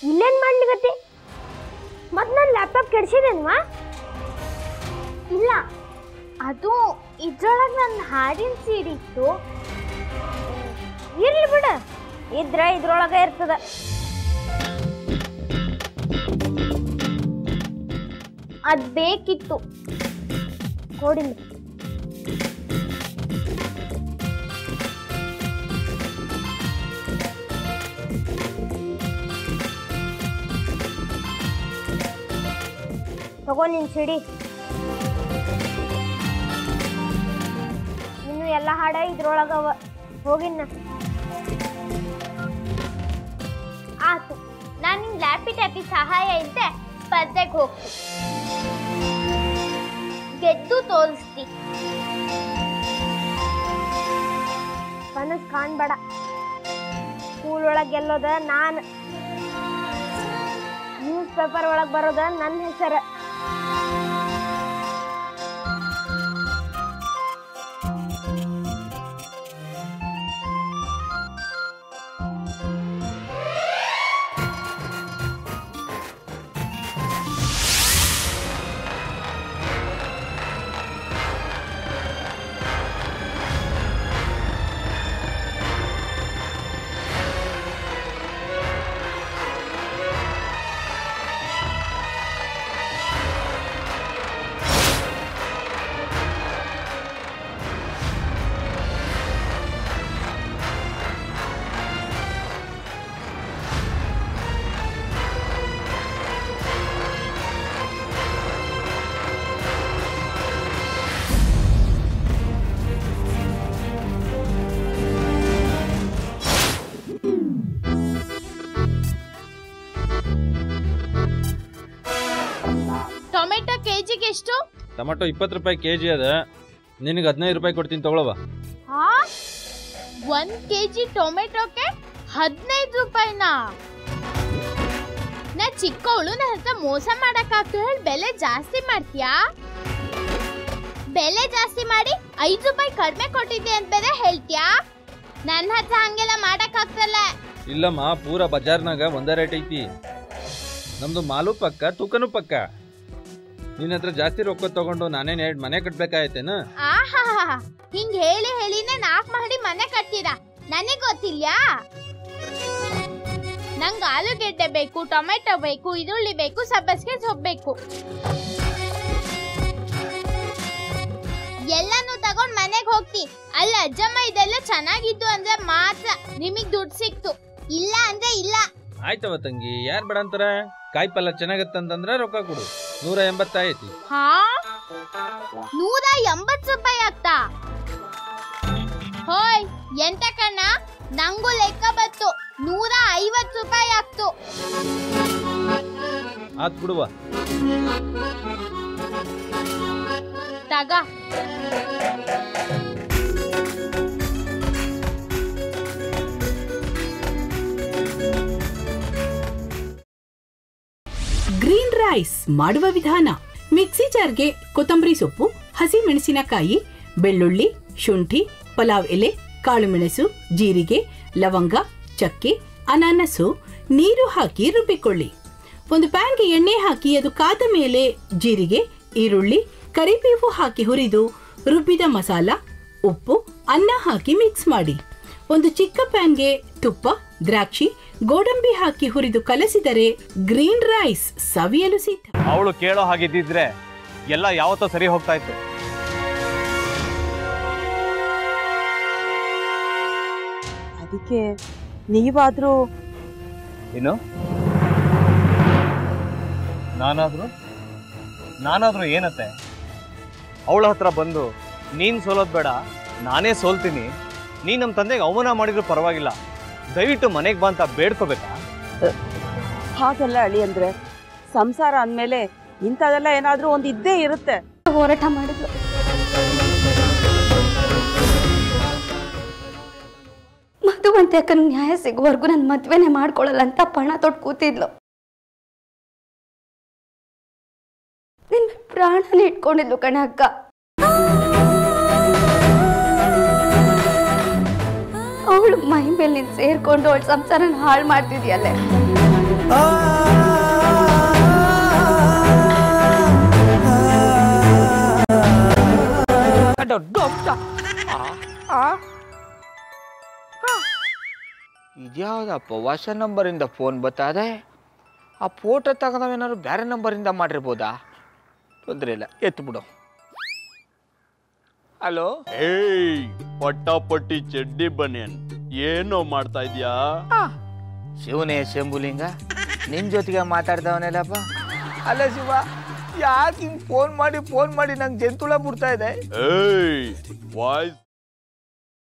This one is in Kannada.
ಇಲ್ಲೇನ್ ಮಾಡ್ಲಿಕತ್ತಿ ಮತ್ ನನ್ನ ಲ್ಯಾಪ್ಟಾಪ್ ಕೆಡ್ಸಿದೇನ್ವಾ ಇಲ್ಲ ಅದು ಇದ್ರೊಳಗೆ ನನ್ನ ಹಾಡಿನ ಸೀಡ್ ಇತ್ತು ಇರ್ಲಿ ಬಿಡ ಇದ್ರ ಇದ್ರೊಳಗ ಇರ್ತದ ಅದು ಬೇಕಿತ್ತು ಕೊಡಿಲ್ಲ ತಗೋ ನಿನ್ ಸಿಡಿ ಇನ್ನು ಎಲ್ಲ ಹಾಡ ಇದ್ರೊಳಗವ ಹೋಗಿನ್ನ ಆತು ನಾನು ನಿನ್ ಲ್ಯಾಪಿ ಟ್ಯಾಪಿ ಸಹಾಯ ಇದ್ದೆ ಸ್ಪರ್ಧೆಗೆ ಹೋಗ್ತಿ ಗೆದ್ದು ತೋರಿಸ್ತಿ ಕನಸು ಕಾಣ್ಬೇಡ ಸ್ಕೂಲ್ ಒಳಗೆ ಗೆಲ್ಲೋದ ನಾನು ನ್ಯೂಸ್ ಪೇಪರ್ ಒಳಗೆ ಬರೋದ ನನ್ನ ಹೆಸರು ಟೊಮೆಟೊ ಕೆಜಿಗೆ ಎಷ್ಟು ಟೊಮೆಟೊ ಇಪ್ಪತ್ತು ರೂಪಾಯಿ ಕೆ ಜಿ ಅದ ನಿನಗೆ ಹದಿನೈದು ರೂಪಾಯಿ ಕೊಡ್ತೀನಿ ತಗೊಳವ ಹಾ ಒಂದ್ ಕೆಜಿ ಟೊಮೆಟೊಕ್ಕೆ ಹದಿನೈದು ರೂಪಾಯಿನಾ ನಾ ಚಿಕ್ಕವಳು ನನ್ನ ಹತ್ರ ಮೋಸ ಮಾಡಕ್ಕಾಗ್ತು ಹೇಳಿ ಬೆಲೆ ಜಾಸ್ತಿ ಮಾಡ್ತೀಯಾ ಬೆಲೆ ಜಾಸ್ತಿ ಮಾಡಿ ಐದು ರೂಪಾಯಿ ಕಡಿಮೆ ಕೊಟ್ಟಿದ್ದೆ ಅಂತ ಬೇರೆ ಹೇಳ್ತೀಯಾ ನನ್ನ ಹತ್ರ ಹಂಗೆಲ್ಲ ಮಾಡಕ್ಕಾಗ್ತಲ್ಲ ಇಲ್ಲಮ್ಮ ಪೂರ ಬಜಾರ್ನಾಗ ಒಂದೇ ರೇಟ್ ಐತಿ ನಮ್ದು ಮಾಲು ಪಕ್ಕ ತೂಕನೂ ಪಕ್ಕ ನಿನ್ನ ಹತ್ರ ಜಾಸ್ತಿ ರೊಕ್ಕ ತಗೊಂಡು ನಾನೇನು ಎರಡು ಮನೆ ಕಟ್ಬೇಕಾಯ್ತೇನ ಆಹಾ ಹಿಂಗ್ ಹೇಳಿ ಹೇಳಿನೇ ನಾಲ್ಕು ಮಾಡಿ ಮನೆ ಕಟ್ತೀರಾ ನನಗೆ ಗೊತ್ತಿಲ್ಯಾ ನಂಗೆ ಆಲೂಗೆಡ್ಡೆ ಬೇಕು ಟೊಮೆಟೊ ಬೇಕು ಈರುಳ್ಳಿ ಬೇಕು ಸಬ್ಬಸ್ಗೆ ಸೊಪ್ಪು ಬೇಕು ಎಲ್ಲಾನು ತಗೊಂಡ್ ಮನೆಗೆ ಹೋಗ್ತಿ ಅಲ್ಲ ಅಜ್ಜಮ್ಮ ಇದೆಲ್ಲ ಚೆನ್ನಾಗಿದ್ದು ಅಂದ್ರೆ ಮಾತ್ರ ನಿಮಗ್ ದುಡ್ಡು ಸಿಕ್ತು ಇಲ್ಲ ಅಂದ್ರೆ ಇಲ್ಲ ಆಯ್ತವ ತಂಗಿ ಯಾರು ಬೇಡ ಅಂತಾರ ಕಾಯಿ ಪಲ್ಯ ಚೆನ್ನಾಗತ್ತಂತಂದ್ರ ರೊಕ್ಕ ಕೊಡು ನೂರ ಎಂಬತ್ತೈತಿ ಹಾ ನೂರ ಎಂಬತ್ತು ರೂಪಾಯಿ ಆಗ್ತಾ ಹೋಯ್ ಎಂತ ಕಣ್ಣ ನಂಗೂ ಲೆಕ್ಕ ಬತ್ತು ನೂರ ಐವತ್ತು ರೂಪಾಯಿ ಆಗ್ತು ಆತ್ ಬಿಡುವ ತಗ ಗ್ರೀನ್ ರೈಸ್ ಮಾಡುವ ವಿಧಾನ ಮಿಕ್ಸಿ ಜಾರ್ಗೆ ಕೊತ್ತಂಬರಿ ಸೊಪ್ಪು ಹಸಿ ಮೆಣಸಿನಕಾಯಿ ಬೆಳ್ಳುಳ್ಳಿ ಶುಂಠಿ ಪಲಾವ್ ಎಲೆ ಕಾಳುಮೆಣಸು ಜೀರಿಗೆ ಲವಂಗ ಚಕ್ಕೆ ಅನಾನಸು ನೀರು ಹಾಕಿ ರುಬ್ಬಿಕೊಳ್ಳಿ ಒಂದು ಪ್ಯಾನ್ಗೆ ಎಣ್ಣೆ ಹಾಕಿ ಅದು ಕಾದ ಮೇಲೆ ಜೀರಿಗೆ ಈರುಳ್ಳಿ ಕರಿಬೇವು ಹಾಕಿ ಹುರಿದು ರುಬ್ಬಿದ ಮಸಾಲ ಉಪ್ಪು ಅನ್ನ ಹಾಕಿ ಮಿಕ್ಸ್ ಮಾಡಿ ಒಂದು ಚಿಕ್ಕ ಪ್ಯಾನ್ಗೆ ತುಪ್ಪ ದ್ರಾಕ್ಷಿ ಗೋಡಂಬಿ ಹಾಕಿ ಹುರಿದು ಕಲಸಿದರೆ ಗ್ರೀನ್ ರೈಸ್ ಸವಿಯಲು ಸಿದ್ಧ ಅವಳು ಕೇಳೋ ಹಾಗಿದ್ದಿದ್ರೆ ಎಲ್ಲ ಯಾವತ್ತೋ ಸರಿ ಹೋಗ್ತಾ ಇತ್ತು ಅದಕ್ಕೆ ನೀವಾದ್ರೂ ಏನು ನಾನಾದ್ರೂ ನಾನಾದ್ರೂ ಏನತ್ತೆ ಅವಳ ಹತ್ರ ಬಂದು ನೀನ್ ಸೋಲೋದ್ ಬೇಡ ನಾನೇ ಸೋಲ್ತೀನಿ ನೀನ್ ನಮ್ಮ ತಂದೆಗೆ ಅವಮಾನ ಮಾಡಿದ್ರು ಪರವಾಗಿಲ್ಲ ದಯವಿಟ್ಟು ಮನೆಗೆ ಬಾ ಅಂತ ಬೇಡ್ಕೋಬೇಕಾ ಹಾಗೆಲ್ಲ ಅಳಿ ಅಂದ್ರೆ ಸಂಸಾರ ಅಂದ್ಮೇಲೆ ಇಂಥದೆಲ್ಲ ಏನಾದ್ರೂ ಒಂದು ಇದ್ದೇ ಇರುತ್ತೆ ಹೋರಾಟ ಮಾಡಿದ್ಲು ಮಧುವಂತೆ ಅಕ್ಕನ ನ್ಯಾಯ ಸಿಗುವವರೆಗೂ ನನ್ನ ಮದ್ವೆನೆ ಮಾಡ್ಕೊಳ್ಳಲ್ಲ ಅಂತ ಪಣ ತೊಟ್ಟು ಕೂತಿದ್ಲು ನಿನ್ನ ಪ್ರಾಣನ ಇಟ್ಕೊಂಡಿದ್ಲು ಕಣೆ ಅಕ್ಕ ಅವಳು ಮೈ ಮೇಲೆ ನೀನು ಸೇರ್ಕೊಂಡು ಅವಳ ಸಂಸಾರನ ಹಾಳು ಮಾಡ್ತಿದ್ಯಲ್ಲೇ ಇದ್ಯಾವುದಪ್ಪ ಹೊಸ ನಂಬರಿಂದ ಫೋನ್ ಬತ್ತಾದೆ ಆ ಫೋಟೋ ತಗೊಂಡವೇನಾದ್ರು ಬೇರೆ ನಂಬರಿಂದ ಮಾಡಿರ್ಬೋದಾ ತೊಂದರೆ ಇಲ್ಲ ಎತ್ತು ಬಿಡು ಹಲೋ ಏಯ್ ಪಟ್ಟಾಪಟ್ಟಿ ಚಡ್ಡಿ ಬನಿಯನ್ ಏನೋ ಮಾಡ್ತಾ ಇದ್ಯಾ ಶಿವನೇ ಶಂಭುಲಿಂಗ ನಿನ್ ಜೊತೆಗೆ ಮಾತಾಡ್ದವನೆಲ್ಲಪ್ಪ ಅಲ್ಲ ಶಿವ ಯಾಕೆ ಹಿಂಗ್ ಫೋನ್ ಮಾಡಿ ಫೋನ್ ಮಾಡಿ ನಂಗೆ ಜಂತುಳ ಬಿಡ್ತಾ ಇದೆ ಏಯ್ ವಾಯ್ಸ್